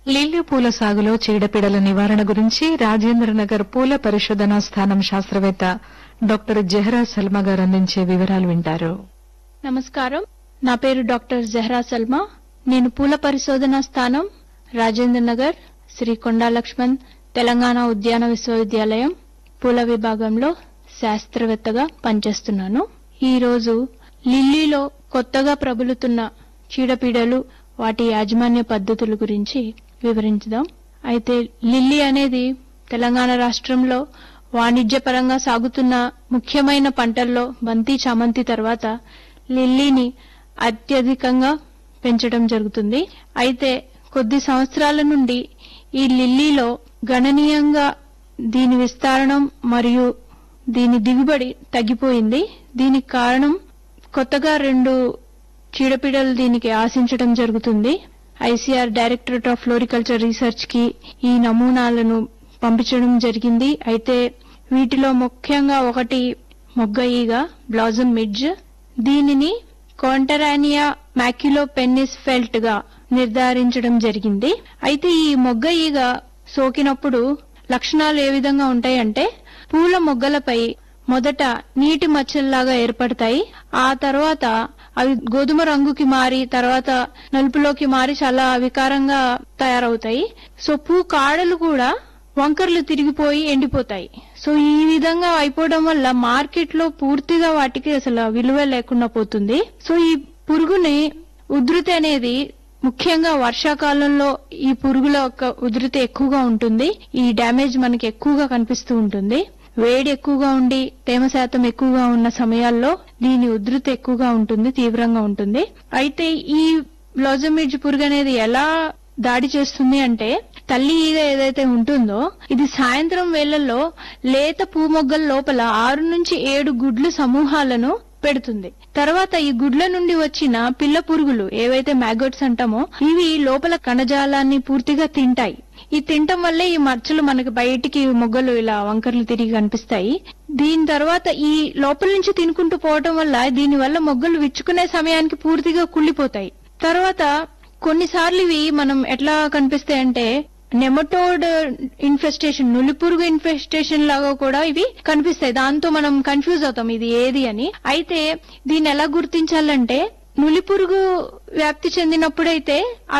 lily పూల సాగులో చీడపీడల నివారణ గురించి రాజేంద్రనగర్ పూల పరిశోధనా స్థానం శాస్త్రవేత్త డాక్టర్ జెహరా సల్మా గారు అందించే వివరాలు వింటారు నమస్కారం నా పేరు డాక్టర్ జహ్రా సల్మా నేను పూల పరిశోధన స్థానం రాజేంద్ర నగర్ శ్రీ కొండా లక్ష్మణ్ తెలంగాణ ఉద్యాన విశ్వవిద్యాలయం పూల విభాగంలో శాస్త్రవేత్తగా పనిచేస్తున్నాను ఈ రోజు లిల్లీలో కొత్తగా ప్రబలుతున్న చీడపీడలు వాటి యాజమాన్య పద్ధతుల గురించి వివరించుదాం అయితే లిల్లీ అనేది తెలంగాణ రాష్ట్రంలో వాణిజ్యపరంగా సాగుతున్న ముఖ్యమైన పంటల్లో బంతి చామంతి తర్వాత లిల్లీని అత్యధికంగా పెంచడం జరుగుతుంది అయితే కొద్ది సంవత్సరాల నుండి ఈ లిల్లీలో గణనీయంగా దీని విస్తరణం మరియు దీని దిగుబడి తగ్గిపోయింది దీనికి కారణం కొత్తగా రెండు చీడపీడలు దీనికి ఆశించడం జరుగుతుంది I C R directorate of floriculture research కి ఈ నమూనాలను పంపించడం జరిగింది అయితే వీటిలో ముఖ్యంగా ఒకటి మొగ్గ ఈగ బ్లాజమ్ మిడ్జ్ దీనిని కాంటరానియా మ్యాక్యులో పెన్నిస్ ఫెల్ట్ గా నిర్ధారించడం జరిగింది అయితే ఈ మొగ్గ ఈగ సోకినప్పుడు లక్షణాలు ఏ విధంగా ఉంటాయంటే పూల మొగ్గలపై మొదట నీటి మచ్చల్లాగా ఏర్పడతాయి ఆ తర్వాత అవి గోధుమ రంగుకి మారి తర్వాత నలుపులోకి మారి చాలా వికారంగా తయారవుతాయి సో పూ కాడలు కూడా వంకర్లు తిరిగిపోయి ఎండిపోతాయి సో ఈ విధంగా అయిపోవడం వల్ల మార్కెట్ లో పూర్తిగా వాటికి అసలు విలువ లేకుండా పోతుంది సో ఈ పురుగుని ఉధృతి అనేది ముఖ్యంగా వర్షాకాలంలో ఈ పురుగుల యొక్క ఉధృతి ఎక్కువగా ఉంటుంది ఈ డ్యామేజ్ మనకి ఎక్కువగా కనిపిస్తూ ఉంటుంది వేడి ఎక్కువగా ఉండి తేమ శాతం ఎక్కువగా ఉన్న సమయాల్లో దీని ఉధృతి ఎక్కువగా ఉంటుంది తీవ్రంగా ఉంటుంది అయితే ఈ బ్లౌజమిడ్జ్ పురుగు అనేది ఎలా దాడి చేస్తుంది అంటే తల్లి ఈగ ఏదైతే ఉంటుందో ఇది సాయంత్రం వేళల్లో లేత పూమొగ్గల లోపల ఆరు నుంచి ఏడు గుడ్లు సమూహాలను పెడుతుంది తర్వాత ఈ గుడ్ల నుండి వచ్చిన పిల్ల పురుగులు ఏవైతే మ్యాగోట్స్ అంటామో ఇవి లోపల కణజాలాన్ని పూర్తిగా తింటాయి ఈ తినటం వల్లే ఈ మచ్చలు మనకి బయటికి మొగ్గలు ఇలా వంకర్లు తిరిగి కనిపిస్తాయి దీని తర్వాత ఈ లోపల నుంచి తినుకుంటూ పోవటం వల్ల దీని వల్ల మొగ్గలు విచ్చుకునే సమయానికి పూర్తిగా కుళ్ళిపోతాయి తర్వాత కొన్నిసార్లు ఇవి మనం ఎట్లా కనిపిస్తాయి అంటే నెమటోడ్ ఇన్ఫెస్టేషన్ నులిపురుగు ఇన్ఫెస్టేషన్ లాగా కూడా ఇవి కనిపిస్తాయి దాంతో మనం కన్ఫ్యూజ్ అవుతాం ఇది ఏది అని అయితే దీన్ని ఎలా గుర్తించాలంటే నులిపురుగు వ్యాప్తి చెందినప్పుడైతే